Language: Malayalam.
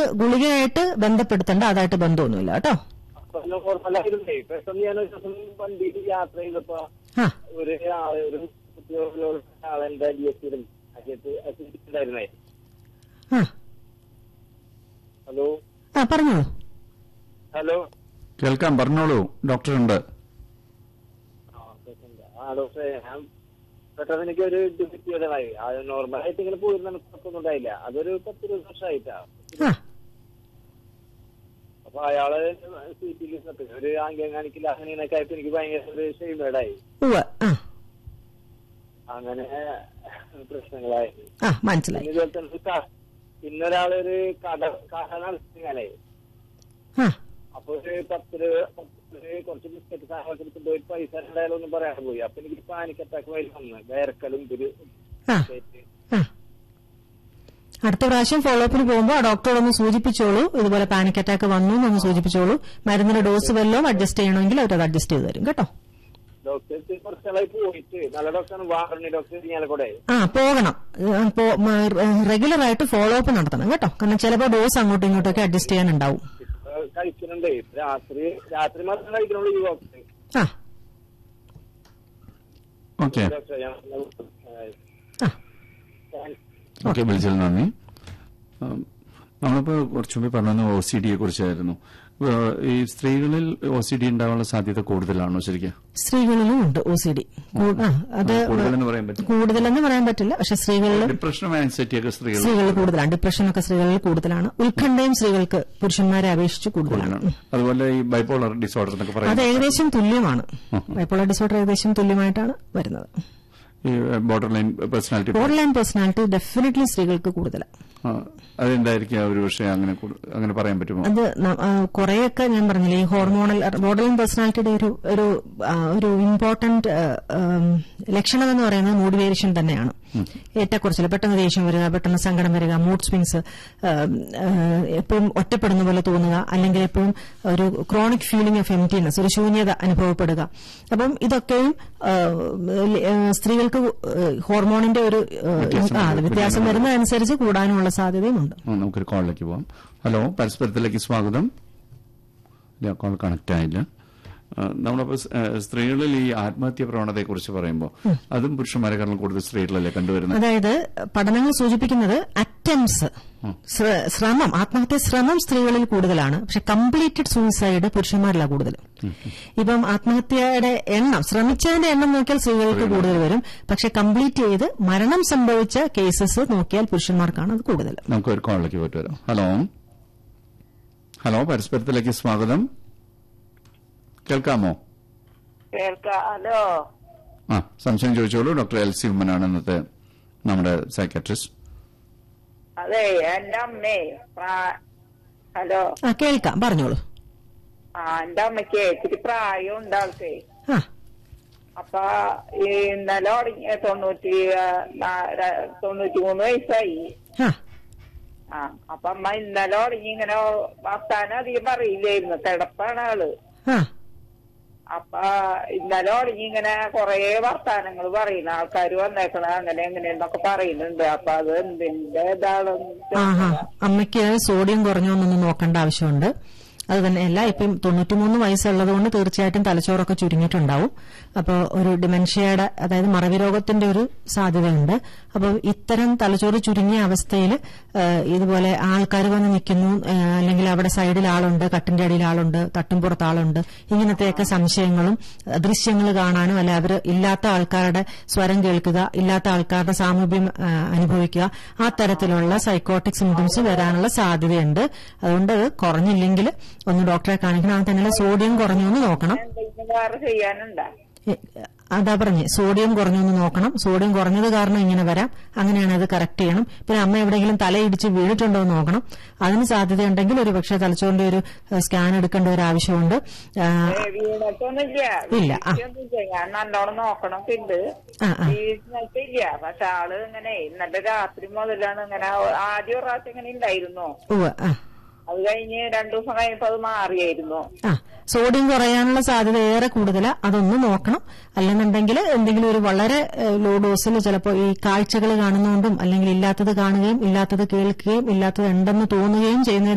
ഗുളികയായിട്ട് ബന്ധപ്പെടുത്തേണ്ട അതായിട്ട് ബന്ധമൊന്നുമില്ല കേട്ടോ അപ്പൊ നോർമലായിരുന്നേ പെട്ടെന്ന് ഞാൻ ഒരു ദിവസം വണ്ടിയിൽ യാത്ര ചെയ്തപ്പോ ആ ഒരു ആള് ഒരു കുട്ടിയോടുള്ള ആളെന്റെ അടിയത്തിലും അടിയത്ത് അസിണ്ടായിരുന്നേ ആ ഹലോ ആ പറഞ്ഞോളൂ ഹലോ കേൾക്കാം പറഞ്ഞോളൂ ഡോക്ടറുണ്ട് ആ കേൾക്കുന്നുണ്ട്. ആ ഡോക്ടറെ ഞാൻ പെട്ടെന്ന് എനിക്ക് ഒരു ഇത് കിട്ടിയതായി അത് നോർമലായിട്ട് ഇങ്ങനെ പോയിരുന്ന കുഴപ്പമൊന്നും ഉണ്ടായില്ല അതൊരു പത്ത് ഇരുപത് വർഷമായിട്ടാ ആ അപ്പൊ അയാള് സീറ്റിൽ ഇരുന്നിട്ട് ഒരു ആംഗ്യം കാണിക്കില്ല അങ്ങനെ ഇങ്ങനെയൊക്കെ ആയപ്പോ എനിക്ക് ഭയങ്കര ഒരു ഷെയ്മേഡായി ഉവ്വ് ആ അങ്ങനെ പ്രശ്നങ്ങളായി ആ മനസ്സിലായി പിന്നെ ഇതുപോലെ തന്നെ ക- പിന്നൊരാളൊരു കട കട നടത്തിയാലേ ആ അപ്പൊ ഒരു പത്ത് രൂപ പത്ത് രൂപ കുറച്ച് ബിസ്ക്കറ്റ് സാധനങ്ങൾ എടുത്ത് പോയി പൈസ ഉണ്ടായാലും ഒന്നും പറയാൻ പോയി അപ്പൊ എനിക്ക് പാനിക് അറ്റാക്ക് വരും വന്ന് വേർക്കലും ഒരു ആ ആ അടുത്ത പ്രാവശ്യം ഫോളോ അപ്പിന് പോകുമ്പോൾ ആ ഡോക്ടറോട് ഒന്ന് സൂചിപ്പിച്ചോളൂ ഇതുപോലെ പാനിക് അറ്റാക്ക് വന്നു എന്നൊന്ന് സൂചിപ്പിച്ചോളൂ മരുന്നിന്റെ ഡോസ് വല്ലതും അഡ്ജസ്റ്റ് ചെയ്യണമെങ്കിൽ അവരത് അഡ്ജസ്റ്റ് ചെയ്ത് തരും കേട്ടോ ഡോക്ടർക്ക് കുറച്ചാളായി പോയിട്ട് നല്ല ഡോക്ടറാണ് വാറണി ഡോക്ടർ ഇരിഞ്ഞാലക്കൂടെ ആ പോകണം റെഗുലർ ആയിട്ട് ഫോളോ അപ്പ് നടത്തണം കേട്ടോ കാരണം ചിലപ്പോൾ ഡോസ് അങ്ങോട്ടും ഇങ്ങോട്ടും ഒക്കെ അഡ്ജസ്റ്റ് ചെയ്യാനുണ്ടാവും ഇപ്പൊ കഴിക്കുന്നുണ്ട് രാത്രി രാത്രി മാത്രം കഴിക്കണുള്ളൂ ഈ ഡോക്ടർ ആ ഓക്കെ ഡോക്ടർ ഞാൻ ആ ഓക്കെ വിളിച്ചതിൽ നന്ദി ഉം, നമ്മളിപ്പോ കുറച്ചു മുമ്പ് പറഞ്ഞത് ഒ സി ഡിയെ കുറിച്ചായിരുന്നു ഏഹ്, ഈ സ്ത്രീകളിൽ ഒ സി ഡി ഉണ്ടാവാനുള്ള സാധ്യത കൂടുതലാണോ ശരിക്കും സ്ത്രീകളിലും ഉണ്ട് ഒ സി ഡി അത് കൂടുതലെന്ന് പറയാൻ പറ്റും കൂടുതലെന്ന് പറയാൻ പറ്റില്ല പക്ഷെ സ്ത്രീകളിൽ ഡിപ്രഷനും ആൻസൈറ്റിയൊക്കെ സ്ത്രീകൾ സ്ത്രീകളിൽ കൂടുതലാണ് ഡിപ്രഷനൊക്കെ സ്ത്രീകളിൽ കൂടുതലാണ് ഉത്കണ്ഠയും സ്ത്രീകൾക്ക് പുരുഷന്മാരെ അപേക്ഷിച്ച് കൂടുതലാണ് കൂടുതലാണ് അതുപോലെ ഈ ബൈപ്പോളർ ഡിസോർഡർ എന്നൊക്കെ അത് പറയുന്നത് ഏകദേശം തുല്യമാണ് ബൈപ്പോളർ ഡിസോർഡർ ഏകദേശം തുല്യമായിട്ടാണ് വരുന്നത് ഈ border line personality border line personality definitely സ്ത്രീകൾക്ക് കൂടുതലാണ് അതെന്തായിരിക്കും ആ ഒരു വിഷയം അങ്ങനെ കൂടു- അങ്ങനെ പറയാൻ പറ്റുമോ അത് ന- ആ, കുറെയൊക്കെ ഞാൻ പറഞ്ഞില്ലേ ഈ ഹോർമോണൽ ബോർഡർ ലൈൻ പേഴ്സണാലിറ്റിയുടെ ഒരു ഒരു ആ, ഒരു ഇമ്പോർട്ടന്റ് ലക്ഷണം എന്ന് പറയുന്നത് മൂഡ് വേരിയേഷൻ തന്നെയാണ് ഏറ്റക്കുറച്ചിൽ പെട്ടെന്ന് ദേഷ്യം വരിക പെട്ടെന്ന് സങ്കടം വരിക മൂഡ് സ്വിങ്സ് എപ്പോഴും ഒറ്റപ്പെടുന്ന പോലെ തോന്നുക അല്ലെങ്കിൽ എപ്പോഴും ഒരു ക്രോണിക് ഫീലിംഗ് ഓഫ് എംറ്റിനെസ് ഒരു ശൂന്യത അനുഭവപ്പെടുക അപ്പം ഇതൊക്കെയും ആ, ആ, സ്ത്രീകൾക്ക് ഹോർമോണിന്റെ ഒരു ആ, വ്യത്യാസം ആ, വരും. വ്യത്യാസം വരുന്നതനുസരിച്ച് കൂടാനുള്ള സാധ്യതയുമുണ്ട് ആ, നമുക്കൊരു കോളിലേക്ക് പോവാം ഹലോ പരസ്പരത്തിലേക്ക് സ്വാഗതം ഇല്ല കോൾ കണക്ട് ആയില്ല ആ, നമ്മളിപ്പോ സ്- ആ, സ്ത്രീകളിൽ ഈ ആത്മഹത്യ പ്രവണതയെക്കുറിച്ച് പറയുമ്പോൾ അതും പുരുഷന്മാരെക്കാളും കൂടുതൽ സ്ത്രീകളല്ലേ കണ്ടുവരുന്നത് അതായത് പഠനങ്ങൾ സൂചിപ്പിക്കുന്നത് അറ്റംപ്സ് ശ്രമം ആത്മഹത്യ ശ്രമം സ്ത്രീകളിൽ കൂടുതലാണ് പക്ഷെ കംപ്ലീറ്റഡ് സൂയിസൈഡ് പുരുഷന്മാരിലാണ് കൂടുതൽ ഇപ്പം ആത്മഹത്യയുടെ എണ്ണം ശ്രമിച്ചതിന്റെ എണ്ണം നോക്കിയാൽ സ്ത്രീകൾക്ക് കൂടുതൽ വരും പക്ഷെ കംപ്ലീറ്റ് ചെയ്ത് മരണം സംഭവിച്ച കേസസ് നോക്കിയാൽ പുരുഷന്മാർക്കാണ് അത് കൂടുതൽ നമുക്ക് ഒരു കോളിലേക്ക് പോയിട്ട് വരാം ഹലോ ഹലോ പരസ്പരത്തിലേക്ക് സ്വാഗതം കേൾക്കാമോ കേൾക്കാം ഹലോ ആ സംശയം ചോദിച്ചോളൂ ഡോക്ടർ എൽ സി ഉമ്മനാണ് ഇന്നത്തെ നമ്മുടെ സൈക്കാട്രിസ്റ്റ് അതെ എന്റെ അമ്മേ പ്രാ- ഹലോ ആ കേൾക്കാം പറഞ്ഞോളൂ ആ എന്റെ അമ്മയ്ക്ക് ഇത്തിരി പ്രായം ഉണ്ട് ആൾക്ക് ആ അപ്പൊ ഈ ഇന്നലെ തുടങ്ങിയ തൊണ്ണൂറ്റി ആ, നാ- ര- തൊണ്ണൂറ്റി മൂന്ന് വയസ്സായി ആ ആ അപ്പൊ അമ്മ ഇന്നലെ തുടങ്ങി ഇങ്ങനെ വർത്താനം അധികം പറയില്ലായിരുന്നു കിടപ്പാണ് ആള് ആ അപ്പൊ ഇന്നലെ തുടങ്ങി ഇങ്ങനെ കൊറേ വർത്താനങ്ങൾ പറയുന്നു ആൾക്കാർ വന്നേക്കണ അങ്ങനെ എങ്ങനെയെന്നൊക്കെ പറയുന്നുണ്ട് അപ്പൊ അത് എന്തിന്റെ ഇതാണെന്ന് ആഹാ അമ്മയ്ക്ക് സോഡിയം കുറഞ്ഞോ എന്നൊന്ന് നോക്കേണ്ട ആവശ്യമുണ്ട് അത് തന്നെയല്ല ഇപ്പം തൊണ്ണൂറ്റിമൂന്ന് വയസ്സുള്ളത് കൊണ്ട് തീർച്ചയായിട്ടും തലച്ചോറൊക്കെ ചുരുങ്ങിയിട്ടുണ്ടാവും അപ്പോൾ ഒരു ഡിമെൻഷ്യയുടെ അതായത് മറവി രോഗത്തിന്റെ ഒരു സാധ്യതയുണ്ട് അപ്പോൾ ഇത്തരം തലച്ചോറ് ചുരുങ്ങിയ അവസ്ഥയിൽ ഇതുപോലെ ആൾക്കാർ വന്ന് നിൽക്കുന്നു ആ, അല്ലെങ്കിൽ അവിടെ സൈഡിൽ ആളുണ്ട് കട്ടിന്റെ അടിയിൽ ആളുണ്ട് തട്ടുംപുറത്ത് ആളുണ്ട് ഇങ്ങനത്തെയൊക്കെ സംശയങ്ങളും ദൃശ്യങ്ങൾ കാണാനും അല്ലെ അവർ ഇല്ലാത്ത ആൾക്കാരുടെ സ്വരം കേൾക്കുക ഇല്ലാത്ത ആൾക്കാരുടെ സാമീപ്യം ആ, അനുഭവിക്കുക ആ തരത്തിലുള്ള സൈക്കോട്ടിക് സിംറ്റംസ് വരാനുള്ള സാധ്യതയുണ്ട് അതുകൊണ്ട് അത് കുറഞ്ഞില്ലെങ്കിൽ ഒന്ന് ഡോക്ടറെ കാണിക്കണം അത് തന്നെ സോഡിയം കുറഞ്ഞു എന്ന് നോക്കണം എന്തെങ്കിലും വേറെ ചെയ്യാനുണ്ടോ എ, അതാ പറഞ്ഞേ സോഡിയം കുറഞ്ഞു എന്ന് നോക്കണം സോഡിയം കുറഞ്ഞത് കാരണം ഇങ്ങനെ വരാം അങ്ങനെയാണ് അത് കറക്റ്റ് ചെയ്യണം പിന്നെ അമ്മ എവിടെയെങ്കിലും തലയിടിച്ച് വീണിട്ടുണ്ടോ എന്ന് നോക്കണം അതിന് സാധ്യതയുണ്ടെങ്കിൽ ഒരു പക്ഷേ തലച്ചോറിന്റെ ഒരു സ്കാൻ എടുക്കേണ്ട ഒരു ആവശ്യമുണ്ട് ആ, ഏ, വീണിട്ടൊന്നുമില്ല ഇല്ല, ആ. വീഴ്ചയൊന്നുമില്ല. ഞാൻ നല്ലോണം നോക്കണൊക്കെ ഉണ്ട് ആ, ആ. വീഴ്ചയില്ല പക്ഷെ ആള് ഇങ്ങനെ ഇന്നലെ രാത്രി മുതലാണ് ഇങ്ങനെ ആദ്യം ഒരു പ്രാവശ്യം ഇങ്ങനെ ഉണ്ടായിരുന്നു ഉവ്വ് ആ അത് കഴിഞ്ഞ് രണ്ടു ദിവസം കഴിഞ്ഞപ്പോ അത് മാറിയായിരുന്നു ആ സോഡിയം കുറയാനുള്ള സാധ്യത ഏറെ കൂടുതലാ അതൊന്ന് നോക്കണം അല്ലെന്നുണ്ടെങ്കിൽ എന്തെങ്കിലും ഒരു വളരെ ലോ ഡോസിൽ ചിലപ്പോൾ ഈ കാഴ്ചകൾ കാണുന്നതുകൊണ്ടും അല്ലെങ്കിൽ ഇല്ലാത്തത് കാണുകയും ഇല്ലാത്തത് കേൾക്കുകയും ഇല്ലാത്തത് ഉണ്ടെന്ന് തോന്നുകയും ചെയ്യുന്ന